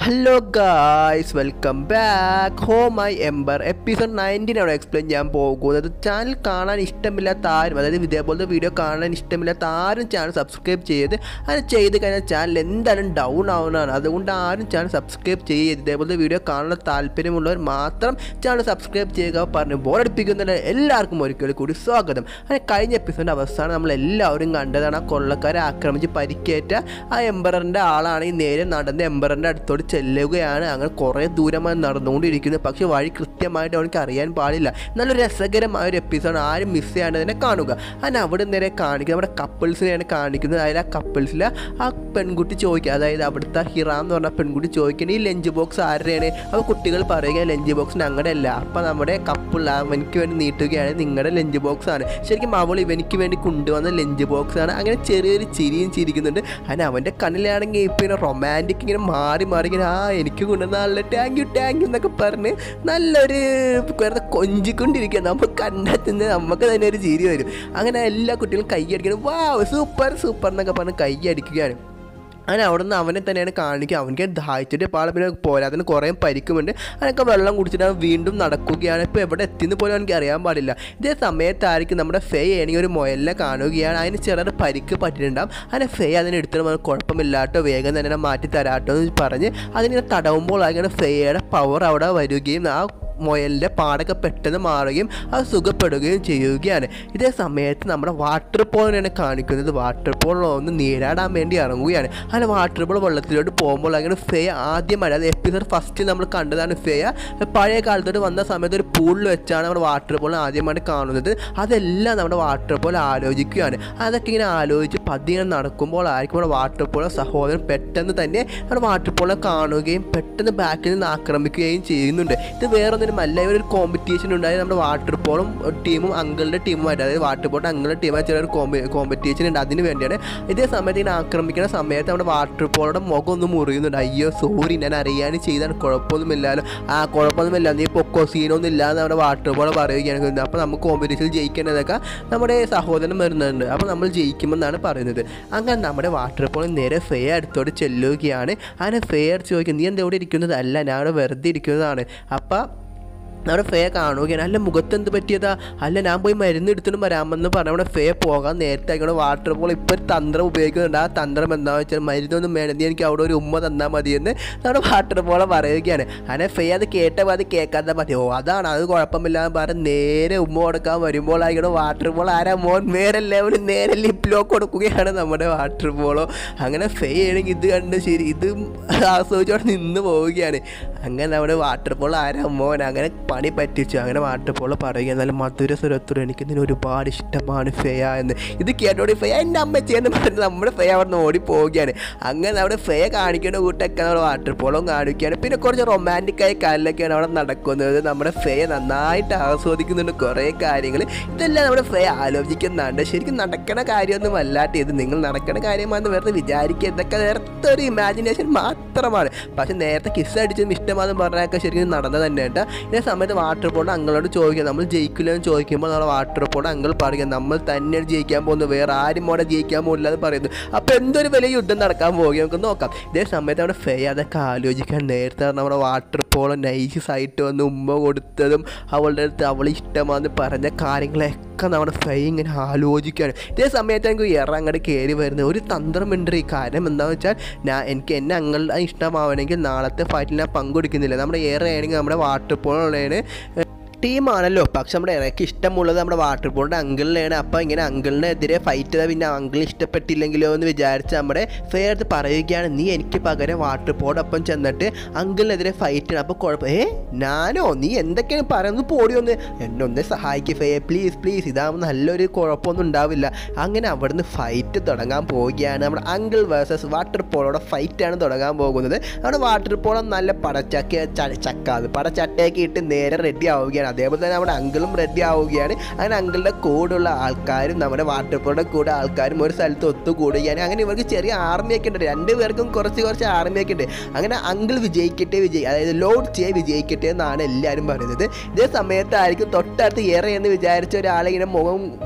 hello guys welcome back home my ember episode നയൻറ്റീനാണ് explain ചെയ്യാൻ പോകുന്നത് ചാനൽ കാണാൻ ഇഷ്ടമില്ലാത്ത ആരും അതായത് ഇതേപോലത്തെ വീഡിയോ കാണാൻ ഇഷ്ടമില്ലാത്ത ആരും ചാനൽ സബ്സ്ക്രൈബ് ചെയ്ത് അത് ചെയ്ത് കഴിഞ്ഞാൽ ചാനൽ എന്തായാലും ഡൗൺ ആവുന്നതാണ് അതുകൊണ്ട് ആരും ചാനൽ സബ്സ്ക്രൈബ് ചെയ്ത് ഇതേപോലത്തെ വീഡിയോ കാണാൻ താല്പര്യമുള്ളവർ മാത്രം ചാനൽ സബ്സ്ക്രൈബ് ചെയ്യുക പറഞ്ഞു ബോറടിപ്പിക്കുന്നതിന് എല്ലാവർക്കും ഒരിക്കലും കൂടി സ്വാഗതം അങ്ങനെ കഴിഞ്ഞ എപ്പിസോഡിൻ്റെ അവസാനം നമ്മൾ എല്ലാവരും കണ്ടതാണ് ആ കൊള്ളക്കാരെ ആക്രമിച്ച് പരിക്കേറ്റ ആ എംബറിൻ്റെ ആളാണെങ്കിൽ നേരെ നടന്ന് എംബറിൻ്റെ അടുത്തോട്ട് ചെല്ലുകയാണ് അങ്ങനെ കുറേ ദൂരമായി നടന്നുകൊണ്ടിരിക്കുന്നത് പക്ഷേ വഴി കൃത്യമായിട്ട് അവർക്ക് അറിയാൻ പാടില്ല നല്ല രസകരമായ ഒരു എപ്പിസോഡ് ആരും മിസ് ചെയ്യാണ്ട് തന്നെ കാണുക അങ്ങനെ അവിടെ നേരെ കാണിക്കുന്നത് നമ്മുടെ കപ്പിൾസിനെയാണ് കാണിക്കുന്നത് അതായത് ആ കപ്പിൾസിൽ ആ പെൺകുട്ടി ചോദിക്കുക അതായത് അവിടുത്തെ ഹിറാം എന്ന് പറഞ്ഞ പെൺകുട്ടി ചോദിക്കുന്നത് ഈ ലഞ്ച് ബോക്സ് ആരുടെയാണ് അപ്പോൾ കുട്ടികൾ പറയുക ലഞ്ച് ബോക്സ് ഞങ്ങളുടെ അല്ല അപ്പോൾ നമ്മുടെ കപ്പിൾ അവനിക്ക് വേണ്ടി നീട്ടുകയാണ് നിങ്ങളുടെ ലഞ്ച് ബോക്സ് ആണ് ശരിക്കും അവൾ ഇവനിക്ക് വേണ്ടി കൊണ്ടുവന്ന ലഞ്ച് ബോക്സ് ആണ് അങ്ങനെ ചെറിയൊരു ചിരിയും ചിരിക്കുന്നുണ്ട് അങ്ങനെ അവൻ്റെ കണ്ണിലാണെങ്കിൽ ഇപ്പം ഇങ്ങനെ റൊമാൻറ്റിക് ഇങ്ങനെ മാറി മാറി ഇങ്ങനെ ആ എനിക്ക് കൊണ്ടുവന്ന നല്ല താങ്ക് യു താങ്ക് യു എന്നൊക്കെ പറഞ്ഞ് നല്ലൊരു വെറുതെ കൊഞ്ചിക്കൊണ്ടിരിക്കുക നമുക്ക് കണ്ടെത്തുന്നത് നമുക്ക് തന്നെ ഒരു ചിരി വരും അങ്ങനെ എല്ലാ കുട്ടികളും കൈയടിക്കണം വാ സൂപ്പർ സൂപ്പർ എന്നൊക്കെ പറഞ്ഞ് കൈയടിക്കുകയാണ് അങ്ങനെ അവിടെ നിന്ന് അവനെ തന്നെയാണ് കാണിക്കുക അവനക്ക് ദാഹിച്ചിട്ട് പാളെ പിന്നെ പോരാതിന് കുറേ പരിക്കുമുണ്ട് അതിനൊക്കെ വെള്ളം കുടിച്ചിട്ട് അവൻ വീണ്ടും നടക്കുകയാണ് ഇപ്പോൾ എവിടെ എത്തിയെന്ന് പോലും എനിക്ക് അറിയാൻ പാടില്ല ഇതേ സമയത്തായിരിക്കും നമ്മുടെ ഫേ ആണെങ്കിൽ ഒരു മുയലിനെ കാണുകയാണ് അതിന് ചെറിയ പരിക്ക് പറ്റിയിട്ടുണ്ടാവും അങ്ങനെ ഫേ അതിനെ എടുത്തിട്ട് കുഴപ്പമില്ലാട്ടോ വേഗം തന്നെ മാറ്റി തരാട്ടോ എന്ന് പറഞ്ഞ് അതിനെ തടവുമ്പോൾ അങ്ങനെ ഫേയുടെ പവർ അവിടെ വരികയും ആ മുയലിൻ്റെ പാടൊക്കെ പെട്ടെന്ന് മാറുകയും അത് സുഖപ്പെടുകയും ചെയ്യുകയാണ് ഇതേ സമയത്ത് നമ്മുടെ വാട്ടർ പോളിനെയാണ് കാണിക്കുന്നത് വാട്ടർ പോൾ ഒന്ന് നീരാടാൻ വേണ്ടി ഇറങ്ങുകയാണ് അങ്ങനെ വാട്ടർ പോൾ വെള്ളത്തിലോട്ട് പോകുമ്പോൾ അങ്ങനെ ഫേ ആദ്യമായി അത് എപ്പിസോഡ് ഫസ്റ്റിൽ നമ്മൾ കണ്ടതാണ് ഫേയ പഴയ കാലത്തോട്ട് വന്ന സമയത്ത് ഒരു പൂളിൽ വെച്ചാണ് നമ്മുടെ വാട്ടർ പോൾ ആദ്യമായിട്ട് കാണുന്നത് അതെല്ലാം നമ്മുടെ വാട്ടർ പോൾ ആലോചിക്കുകയാണ് അതൊക്കെ ഇങ്ങനെ ആലോചിച്ച് പതിയെ നടക്കുമ്പോൾ ആയിരിക്കും നമ്മുടെ വാട്ടർ പോളെ സഹോദരൻ പെട്ടെന്ന് തന്നെ നമ്മുടെ വാട്ടർ പോളെ കാണുകയും പെട്ടെന്ന് ബാക്കിൽ നിന്ന് ആക്രമിക്കുകയും ചെയ്യുന്നുണ്ട് ഇത് വേറൊന്നും ഒന്നുമല്ല ഒരു കോമ്പറ്റീഷൻ ഉണ്ടായത് നമ്മുടെ വാട്ടർ പോളും ടീമും അങ്കിളുടെ ടീമുമായിട്ട് അതായത് വാട്ടർ പോളും അങ്കിളുടെ ടീമായിട്ട് ചെറിയൊരു കോമ്പറ്റീഷൻ ഉണ്ട് അതിന് വേണ്ടിയാണ് ഇതേ സമയത്ത് ഇങ്ങനെ ആക്രമിക്കുന്ന സമയത്ത് നമ്മുടെ വാട്ടർ പോളുടെ മുഖം ഒന്ന് മുറിയുന്നുണ്ട് അയ്യോ സോറി ഞാൻ അറിയാൻ ചെയ്താണ് കുഴപ്പമൊന്നുമില്ലല്ലോ ആ കുഴപ്പമൊന്നുമില്ല നീ പൊക്കോ സീനൊന്നും ഇല്ലാന്ന് നമ്മുടെ വാട്ടർ പോളെ പറയുകയാണ് അപ്പോൾ നമുക്ക് കോമ്പറ്റീഷൻ ജയിക്കേണ്ടതൊക്കെ നമ്മുടെ സഹോദരൻ വരുന്നുണ്ട് അപ്പോൾ നമ്മൾ ജയിക്കുമെന്നാണ് പറയുന്നത് അങ്ങനെ നമ്മുടെ വാട്ടർ പോൾ നേരെ ഫേ അടുത്തോട്ട് ചെല്ലുകയാണ് അങ്ങനെ ഫേ അടുത്ത് ചോദിക്കും നീ എന്താ ഇവിടെ ഇരിക്കുന്നത് അല്ല ഞാൻ അവിടെ വെറുതെ ഇരിക്കുന്നതാണ് അപ്പം നമ്മുടെ ഫേ കാണുകയാണ് അല്ല മുഖത്ത് എന്ത് പറ്റിയതാ അല്ല ഞാൻ പോയി മരുന്ന് എടുത്തിട്ട് വരാമെന്ന് പറഞ്ഞ നമ്മുടെ ഫേ പോകാൻ നേരത്തെ ആയിക്കോട്ടെ വാട്ടർ പോൾ ഇപ്പോൾ ഒരു തന്ത്രം ഉപയോഗിക്കുന്നുണ്ട് ആ തന്ത്രം എന്താണെന്ന് വെച്ചാൽ മരുന്നൊന്നും വേണം നീ എനിക്ക് അവിടെ ഒരു ഉമ്മ തന്നാൽ മതിയെന്ന് നമ്മുടെ വാട്ടർ പോളെ പറയുകയാണ് അങ്ങനെ ഫേ അത് കേട്ടപ്പോൾ അത് കേൾക്കാതെ മതി ഓ അതാണ് അത് കുഴപ്പമില്ല എന്ന് പറഞ്ഞ് നേരെ ഉമ്മ കൊടുക്കാൻ വരുമ്പോൾ ആയിക്കോട്ടെ വാട്ടർ പോൾ ആരാ മോൻ നേരെ ലെവലിൽ നേരെ ലിപ് ലോക്ക് കൊടുക്കുകയാണ് നമ്മുടെ വാട്ടർ പോളോ അങ്ങനെ ഫേ ആണെങ്കിൽ ഇത് കണ്ട് ശരി ഇത് ആസ്വദിച്ചോടെ നിന്ന് പോവുകയാണ് അങ്ങനെ നമ്മുടെ വാട്ടർ പോൾ ആരാ മോൻ അങ്ങനെ പണി പറ്റിച്ചു അങ്ങനെ വാട്ടർ പോൾ പറയുക നല്ല മധുര സ്വരത്തോട് എനിക്ക് ഇതിന് ഒരുപാട് ഇഷ്ടമാണ് ഫെയ എന്ന് ഇത് കേട്ടോടി ഫെയ എൻ്റെ അമ്മച്ചി എന്ന് പറഞ്ഞ് നമ്മുടെ ഫെയ അവിടെ നിന്ന് ഓടി പോവുകയാണ് അങ്ങനെ അവിടെ ഫെയ കാണിക്കേണ്ട കൂട്ടൊക്കെ നമ്മുടെ വാട്ടർ പോളും കാണിക്കുകയാണ് പിന്നെ കുറച്ച് റൊമാൻറ്റിക് ആയ കാര്യങ്ങളൊക്കെയാണ് അവിടെ നടക്കുന്നത് നമ്മുടെ ഫെയ നന്നായിട്ട് ആസ്വദിക്കുന്നുണ്ട് കുറേ കാര്യങ്ങൾ ഇതെല്ലാം നമ്മുടെ ഫെയ ആലോചിക്കുന്നുണ്ട് ശരിക്കും നടക്കണ കാര്യമൊന്നും അല്ലാട്ട് ഇത് നിങ്ങൾ നടക്കണ കാര്യമാണെന്ന് വെറുതെ വിചാരിക്കുക ഇതൊക്കെ നേരത്തെ ഒരു ഇമാജിനേഷൻ മാത്രമാണ് പക്ഷെ നേരത്തെ കിസ് അടിച്ചതും ഇഷ്ടമാണെന്ന് പറഞ്ഞാൽ ശരിക്കും നടന്നത് തന്നെ കേട്ടോ ഇതേ സമയത്ത് വാട്ടർ പോണ്ട് അങ്ങളോട് ചോദിക്കുക നമ്മൾ ജയിക്കില്ലെന്ന് ചോദിക്കുമ്പോൾ നമ്മുടെ വാട്ടർ പോണ്ട് അങ്ങൾ പറയുക നമ്മൾ തന്നെയാണ് ജയിക്കാൻ പോകുന്നത് വേറെ ആരും അവിടെ ജയിക്കാൻ പോകില്ല എന്ന് പറയുന്നു അപ്പോൾ എന്തൊരു വലിയ യുദ്ധം നടക്കാൻ പോകുക നമുക്ക് നോക്കാം ഇതേ സമയത്ത് അവിടെ ഫേ അതൊക്കെ ആലോചിക്കാൻ നേരത്തെ നമ്മുടെ വാട്ടർ പോളോ നൈസ് ആയിട്ട് വന്ന് ഉമ്മ കൊടുത്തതും അവളുടെ അടുത്ത് അവൾ ഇഷ്ടമാണെന്ന് പറഞ്ഞ കാര്യങ്ങളൊക്കെ നമ്മുടെ ഫൈ ഇങ്ങനെ ആലോചിക്കുകയാണ് ഇതേ സമയത്ത് എനിക്ക് ഇറ അങ്ങോട്ട് കയറി വരുന്നത് ഒരു തന്ത്രമുണ്ട് ഈ കാര്യം എന്താണെന്ന് വെച്ചാൽ ഞാൻ എനിക്ക് എന്നെ അങ്ങളുടെ ഇഷ്ടമാവണമെങ്കിൽ നാളത്തെ ഫൈറ്റിൽ ഞാൻ പങ്കെടുക്കുന്നില്ല നമ്മുടെ ഏറെ ആണെങ്കിൽ നമ്മുടെ വാട്ടർ പോളുള്ളതാണ് ടീമാണല്ലോ പക്ഷെ നമ്മുടെ ഇറക്ക് ഇഷ്ടമുള്ളത് നമ്മുടെ വാട്ടർ പോളിൻ്റെ അങ്കിളിനെയാണ് അപ്പോൾ ഇങ്ങനെ അങ്കിളിനെതിരെ ഫൈറ്റ് ചെയ്താൽ പിന്നെ അങ്കിൾ ഇഷ്ടപ്പെട്ടില്ലെങ്കിലോ എന്ന് വിചാരിച്ച് നമ്മുടെ ഫെയർ അടുത്ത് പറയുകയാണ് നീ എനിക്ക് പകരം വാട്ടർ പോടൊപ്പം ചെന്നിട്ട് അങ്കിളിനെതിരെ ഫൈറ്റ് ചെയ്യണം അപ്പോൾ കുഴപ്പം ഏ ഞാനോ നീ എന്തൊക്കെയാണ് പറയുന്നത് പോടി ഒന്ന് എന്നെ ഒന്ന് സഹായിക്കുക ഫേ പ്ലീസ് പ്ലീസ് ഇതാകുമ്പോൾ നല്ലൊരു കുഴപ്പമൊന്നും ഉണ്ടാവില്ല അങ്ങനെ അവിടുന്ന് ഫൈറ്റ് തുടങ്ങാൻ പോവുകയാണ് നമ്മുടെ അങ്കിൾ വേഴ്സസ് വാട്ടർ പോളോടെ ഫൈറ്റാണ് തുടങ്ങാൻ പോകുന്നത് നമ്മുടെ വാട്ടർ പോളോ നല്ല പടച്ചക്ക ചക്ക അത് പടച്ചട്ടയൊക്കെ ഇട്ട് നേരെ റെഡി ആവുകയാണ് അതേപോലെ തന്നെ നമ്മുടെ അങ്കിളും റെഡി ആവുകയാണ് അങ്ങനെ അങ്കിളുടെ കൂടെയുള്ള ആൾക്കാരും നമ്മുടെ വാട്ടർ പോളുടെ കൂടെ ആൾക്കാരും ഒരു സ്ഥലത്ത് ഒത്തുകൂടുകയാണ് അങ്ങനെ ഇവർക്ക് ചെറിയ ആർമിയൊക്കെ ഉണ്ട് രണ്ട് പേർക്കും കുറച്ച് കുറച്ച് ആർമിയൊക്കെ ഉണ്ട് അങ്ങനെ അങ്കിൾ വിജയിക്കട്ടെ വിജയി അതായത് ലോഡ് ചെയ്യ വിജയിക്കട്ടെ എന്നാണ് എല്ലാവരും പറയുന്നത് ഇതേ സമയത്തായിരിക്കും തൊട്ടടുത്ത് ഏറെ എന്ന് വിചാരിച്ച ഒരാളിങ്ങനെ മുഖം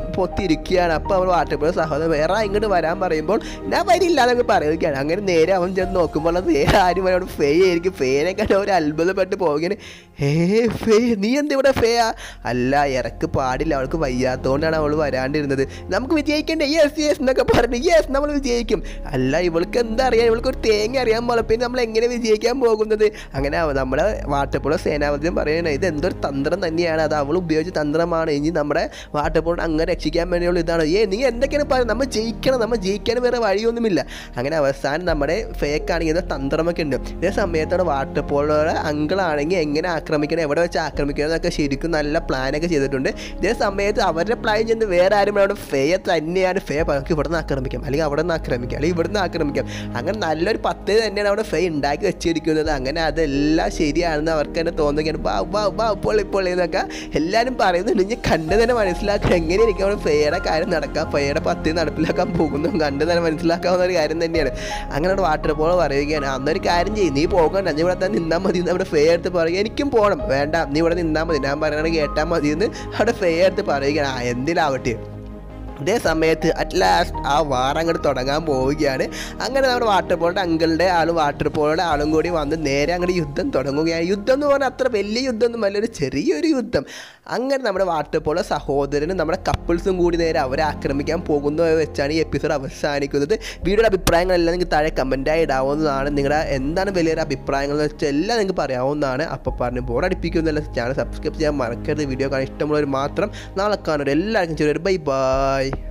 പൊത്തിരിക്കുകയാണ് അപ്പോൾ അവൾ വാട്ടർ പോളോ സഹോദരൻ വേറെ ഇങ്ങോട്ട് വരാൻ പറയുമ്പോൾ ഞാൻ വരില്ല എന്നൊക്കെ പറയുകയാണ് അങ്ങനെ നേരെ അവൻ ചെന്ന് നോക്കുമ്പോൾ അത് വേറെ ആരും അവനോട് ഫേ ആയിരിക്കും ഫേനെ കണ്ട് ഒരു അത്ഭുതപ്പെട്ട് പോവുകയാണ് ഏ ഫേ നീ എന്ത് ഇവിടെ ഫേ ആ അല്ല ഇറക്ക് പാടില്ല അവൾക്ക് വയ്യാത്തതുകൊണ്ടാണ് അവൾ വരാണ്ടിരുന്നത് നമുക്ക് വിജയിക്കണ്ടേ യെസ് യെസ് എന്നൊക്കെ പറഞ്ഞു യെസ് നമ്മൾ വിജയിക്കും അല്ല ഇവൾക്ക് എന്താ അറിയാം ഇവൾക്ക് ഒരു തേങ്ങ അറിയാൻ പോലെ പിന്നെ നമ്മൾ എങ്ങനെ വിജയിക്കാൻ പോകുന്നത് അങ്ങനെ അവ- നമ്മുടെ വാട്ടപ്പുഴ സേനാപതിയും പറയുന്നത് ഇത് എന്തൊരു തന്ത്രം തന്നെയാണ് അത് അവൾ ഉപയോഗിച്ച തന്ത്രമാണ് ഇനി നമ്മുടെ വാട്ടപ്പുഴ അങ്ങനെ രക്ഷിക്കാൻ വേണ്ടിയുള്ള ഇതാണ് ഏ നീ എന്തൊക്കെയാണ് പറയുന്നത് നമ്മൾ ജയിക്കണം നമ്മൾ ജയിക്കാൻ വേറെ വഴിയൊന്നുമില്ല അങ്ങനെ അവസാനം നമ്മുടെ ഫേക്ക് ആണെങ്കിൽ ഇത് തന്ത്രമൊക്കെ ഉണ്ട് ഇതേ സമയത്താണ് വാട്ടപ്പോളുടെ അങ്കിളാണെങ്കിൽ എങ്ങനെ ആക്രമിക്കണം എവിടെ വെച്ച് ആക്രമിക്കണം എന്നൊക്കെ ശരിക്കും നല്ല പ്ലാനൊക്കെ ചെയ്തിട്ടുണ്ട് ഇതേ സമയത്ത് അവരുടെ പ്ലാൻ ചെന്ന് വേറെ ആരും അവിടെ ഫേയെ തന്നെയാണ് ഫേ നമുക്ക് ഇവിടെ നിന്ന് ആക്രമിക്കാം അല്ലെങ്കിൽ അവിടെ നിന്ന് ആക്രമിക്കാം അല്ലെങ്കിൽ ഇവിടെ നിന്ന് ആക്രമിക്കാം അങ്ങനെ നല്ലൊരു പദ്ധതി തന്നെയാണ് അവിടെ ഫേ ഉണ്ടാക്കി വെച്ചിരിക്കുന്നത് അങ്ങനെ അതെല്ലാം ശരിയാണെന്ന് അവർക്ക് തന്നെ തോന്നുകയാണ് വാ വാ വാ പൊളി പൊളി എന്നൊക്കെ എല്ലാവരും പറയുന്നുണ്ട് ഇനി കണ്ട് തന്നെ മനസ്സിലാക്കുക എങ്ങനെയായിരിക്കും അവിടെ ഫേയുടെ കാര്യം നടക്കാം ഫേയുടെ പദ്ധതി നടപ്പിലാക്കാൻ പോകുന്നു കണ്ട് തന്നെ മനസ്സിലാക്കാവുന്ന ഒരു കാര്യം തന്നെയാണ് അങ്ങനെ അവിടെ വാട്ടർ പോൾ പറയുകയാണ് അന്നൊരു കാര്യം ചെയ്യും നീ പോകണ്ട നീ ഇവിടെ തന്നെ നിന്നാൽ മതി എന്ന് അവിടെ ഫേ എടുത്ത് പറയുക എനിക്കും പോകണം വേണ്ട നീ ഇവിടെ നിന്നാൽ മതി ഞാൻ പറയണത് കേട്ടാൽ മതി എന്ന് അവിടെ ഫേ എടുത്ത് പറയുകയാണ് ആ എന്തിലാവട്ടെ ഇതേ സമയത്ത് അറ്റ് ലാസ്റ്റ് ആ വാർ അങ്ങോട്ട് തുടങ്ങാൻ പോവുകയാണ് അങ്ങനെ നമ്മുടെ വാട്ടർ പോളുടെ അങ്കിളുടെ ആളും വാട്ടർ പോളുടെ ആളും കൂടി വന്ന് നേരെ അങ്ങോട്ട് യുദ്ധം തുടങ്ങുകയാണ് യുദ്ധം എന്ന് പറഞ്ഞാൽ അത്ര വലിയ യുദ്ധമൊന്നും അല്ല ഒരു ചെറിയൊരു യുദ്ധം അങ്ങനെ നമ്മുടെ വാട്ടർ പോളോ സഹോദരനും നമ്മുടെ കപ്പിൾസും കൂടി നേരെ അവരെ ആക്രമിക്കാൻ പോകുന്നു വെച്ചാണ് ഈ എപ്പിസോഡ് അവസാനിക്കുന്നത് വീഡിയോയുടെ അഭിപ്രായങ്ങളെല്ലാം നിങ്ങൾക്ക് താഴെ കമൻറ്റായി ഇടാവുന്നതാണ് നിങ്ങളുടെ എന്താണ് വലിയൊരു അഭിപ്രായങ്ങൾ എന്ന് വെച്ചാൽ എല്ലാം നിങ്ങൾക്ക് പറയാവുന്നതാണ് അപ്പോൾ പറഞ്ഞ് ബോറടിപ്പിക്കുന്നില്ല ചാനൽ സബ്സ്ക്രൈബ് ചെയ്യാൻ മറക്കരുത് വീഡിയോ കാണാൻ ഇഷ്ടമുള്ളവർ മാത്രം നാളെ കാണുന്നവർ എല്ലാവർക്കും ചെറിയൊരു ബൈ ബൈ